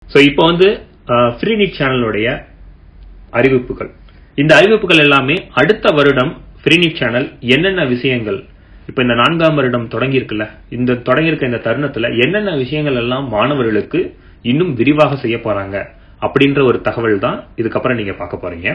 so இப்போ வந்து ஃப்ரீனிட் சேனலுடைய அறிவிப்புகள் இந்த அறிவிப்புகள் எல்லாமே அடுத்த வருடம் ஃப்ரீனிட் சேனல் என்னென்ன விஷயங்கள் இப்ப இந்த நான்காம் வருடம் தொடங்கி இருக்குல்ல இந்த தொடங்கி இருக்க இந்த தருணத்துல என்னென்ன விஷயங்கள் எல்லாம் மாணவர்களுக்கு இன்னும் விரிவாக செய்ய போறாங்க அப்படின்ற ஒரு தகவல் தான் இதுக்கப்புறம் நீங்க பார்க்க போறீங்க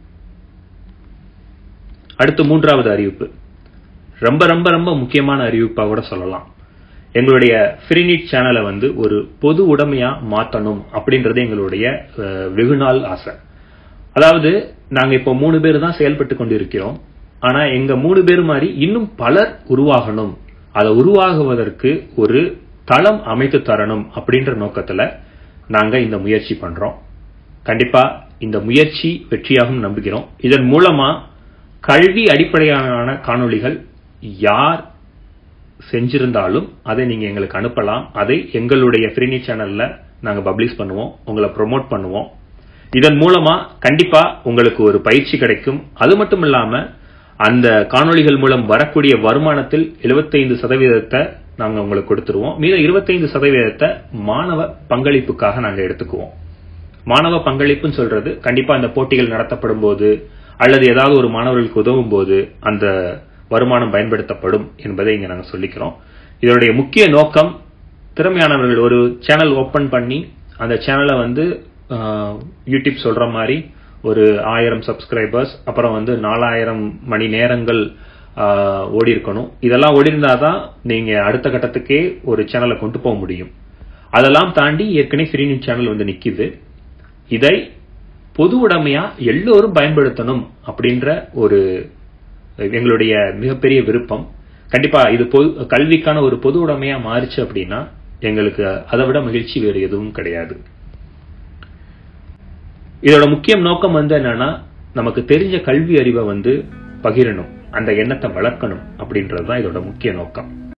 அடுத்து மூன்றாவது அறிவிப்பு ரொம்ப ரொம்ப ரொம்ப முக்கியமான அறிவிப்பா கூட சொல்லலாம் எங்களுடைய ஃப்ரீனிட் சேனலை வந்து ஒரு பொது உடைமையா மாத்தணும் அப்படின்றது எங்களுடைய அஹ், வெகுநாள் ஆசை அதாவது நாங்க இப்போ மூணு பேர் தான் செயல்பட்டு கொண்டிருக்கிறோம் ஆனா எங்க மூணு பேர் மாதிரி இன்னும் பலர் உருவாகணும் அதை உருவாகுவதற்கு ஒரு தளம் அமைத்து தரணும் அப்படின்ற நோக்கத்துல நாங்க இந்த முயற்சி பண்றோம் கண்டிப்பா இந்த முயற்சி வெற்றியாகும் நம்புகிறோம் இதன் மூலமா கல்வி அடிப்படையிலான காணொளிகள் யார் செஞ்சிருந்தாலும் அதை நீங்க எங்களுக்கு அனுப்பலாம் அதை எங்களுடைய ஃப்ரீனி சேனல்ல நாங்க பப்ளிஷ் பண்ணுவோம் உங்களை ப்ரோமோட் பண்ணுவோம் இதன் மூலமா கண்டிப்பா உங்களுக்கு ஒரு பயிற்சி கிடைக்கும் அது மட்டும் இல்லாம அந்த காணொளிகள் மூலம் வரக்கூடிய வருமானத்தில் 75% சதவீதத்தை நாங்க உங்களுக்கு கொடுத்துருவோம் மீத 25% சதவீதத்தை மாணவ பங்களிப்புக்காக நாங்க எடுத்துக்குவோம் மாணவ பங்களிப்புன்னு சொல்றது கண்டிப்பா அந்த போட்டிகள் நடத்தப்படும் போது அல்லது ஏதாவது ஒரு மாணவர்களுக்கு உதவும் போது அந்த வருமானம் பயன்படுத்தப்படும் என்பதை இங்க நாங்க சொல்லிக்கிறோம் இதனுடைய முக்கிய நோக்கம் திறமையானவர்கள் ஒரு சேனல் ஓபன் பண்ணி அந்த சேனலை வந்து ஆஹ், யூடியூப் சொல்ற மாதிரி ஒரு ஆயிரம் சப்ஸ்கிரைபர்ஸ் அப்புறம் வந்து நாலாயிரம் மணி நேரங்கள் ஆஹ், ஓடி இருக்கணும் இதெல்லாம் ஓடி இருந்தாதான் நீங்க அடுத்த கட்டத்துக்கே ஒரு சேனலை கொண்டு போக முடியும் அதெல்லாம் தாண்டி ஏற்கனவே ஃப்ரீ நியூஸ் சேனல் வந்து நிக்குது இதை பொது உடைமையா எல்லோரும் பயன்படுத்தணும் அப்படின்ற ஒரு எங்களுடைய மிகப்பெரிய விருப்பம் கண்டிப்பா இது பொது கல்விக்கான ஒரு பொது உடைமையா மாறுச்சு அப்படின்னா எங்களுக்கு அதை விட மகிழ்ச்சி வேறு எதுவும் கிடையாது இதோட முக்கிய நோக்கம் வந்து என்னன்னா நமக்கு தெரிஞ்ச கல்வி அறிவை வந்து பகிரணும் அந்த எண்ணத்தை வளர்க்கணும் அப்படின்றது தான் இதோட முக்கிய நோக்கம்